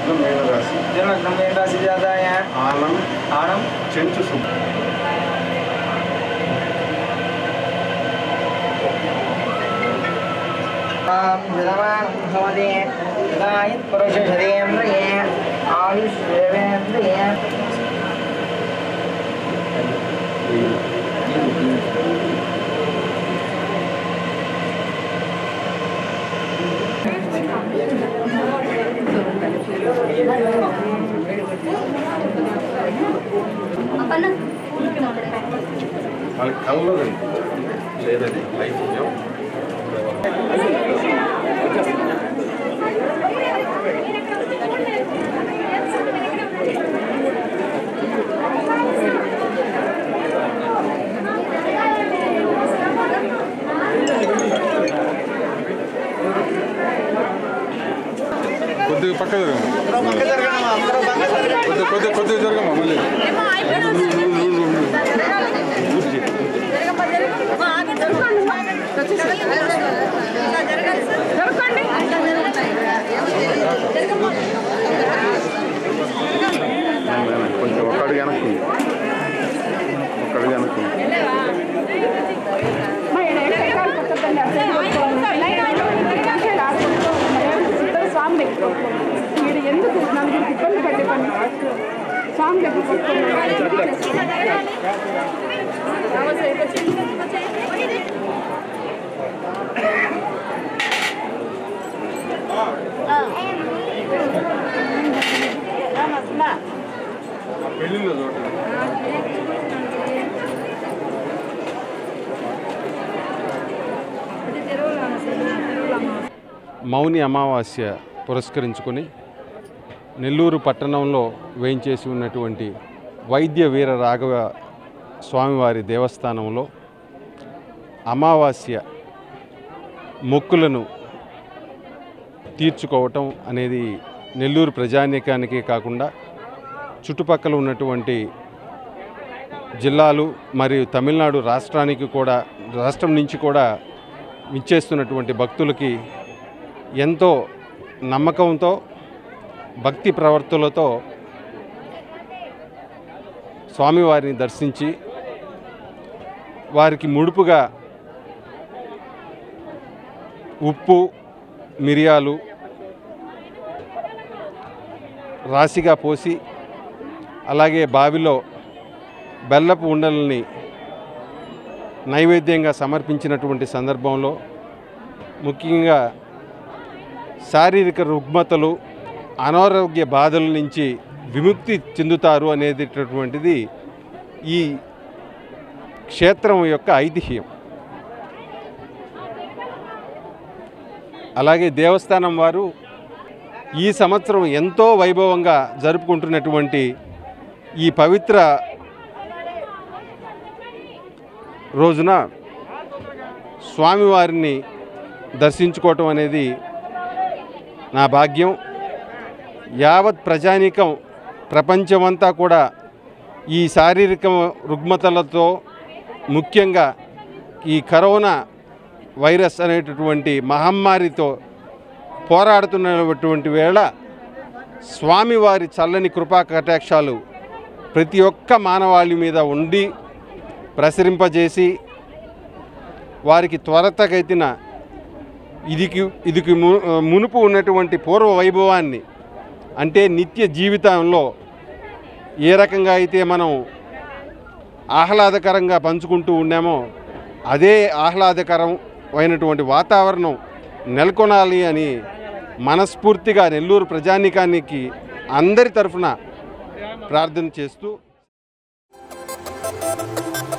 జన్మలగ్నం మీనరాశి జన్మగ్నం ఏం రాశి జాతాయ ఆనం ఆనం చెంచు శుభ భవతి యదాయత్ పురుషశరీంద్రియే ఆయుష్యేవేంద్రియే వాళ్ళకి కళ్ళలో లేదండి లైఫ్ ఉద్యోగం కొద్దిగా పక్క జరగమ్మా కొద్ది కొద్ది కొద్దిగా జరగమ్మా మళ్ళీ కొంచెం ఒక అడుగు వెనక్కుంది ఒక అడుగు వెనక్కుంది మీరు ఎందుకు నన్ను ఇబ్బంది పెట్టే పని స్వామి దగ్గర పెళ్ళిళ్ళు చూడండి మౌని అమావాస్య పురస్కరించుకొని నెల్లూరు పట్టణంలో వేయించేసి ఉన్నటువంటి వైద్య వీర రాఘవ స్వామివారి దేవస్థానంలో అమావాస్య మొక్కులను తీర్చుకోవటం అనేది నెల్లూరు ప్రజానీకానికే కాకుండా చుట్టుపక్కల ఉన్నటువంటి జిల్లాలు మరియు తమిళనాడు రాష్ట్రానికి కూడా రాష్ట్రం నుంచి కూడా విచ్చేస్తున్నటువంటి భక్తులకి ఎంతో నమ్మకంతో భక్తి ప్రవర్తులతో స్వామివారిని దర్శించి వారికి ముడుపుగా ఉప్పు మిరియాలు రాశిగా పోసి అలాగే బావిలో బెల్లపు ఉండలని నైవేద్యంగా సమర్పించినటువంటి సందర్భంలో ముఖ్యంగా శారీరక రుగ్మతలు అనారోగ్య బాధల నుంచి విముక్తి చెందుతారు అనేటటువంటిది ఈ క్షేత్రం యొక్క ఐతిహ్యం అలాగే దేవస్థానం వారు ఈ సంవత్సరం ఎంతో వైభవంగా జరుపుకుంటున్నటువంటి ఈ పవిత్ర రోజున స్వామివారిని దర్శించుకోవటం అనేది నా భాగ్యం యావత్ ప్రజానీకం ప్రపంచమంతా కూడా ఈ శారీరక రుగ్మతలతో ముఖ్యంగా ఈ కరోనా వైరస్ అనేటటువంటి మహమ్మారితో పోరాడుతున్నటువంటి వేళ స్వామివారి చల్లని కృపా కటాక్షాలు ప్రతి ఒక్క మానవాళి మీద ఉండి ప్రసరింపజేసి వారికి త్వరతగతిన ఇదికి ఇదికి ము- మునుపు ఉన్నటువంటి పూర్వ వైభవాన్ని అంటే నిత్య జీవితంలో ఏ రకంగా అయితే మనం ఆహ్లాదకరంగా పంచుకుంటూ ఉన్నామో అదే ఆహ్లాదకరం అయినటువంటి వాతావరణం నెలకొనాలి అని మనస్ఫూర్తిగా నెల్లూరు ప్రజానీకానికి అందరి తరఫున ప్రార్థన చేస్తూ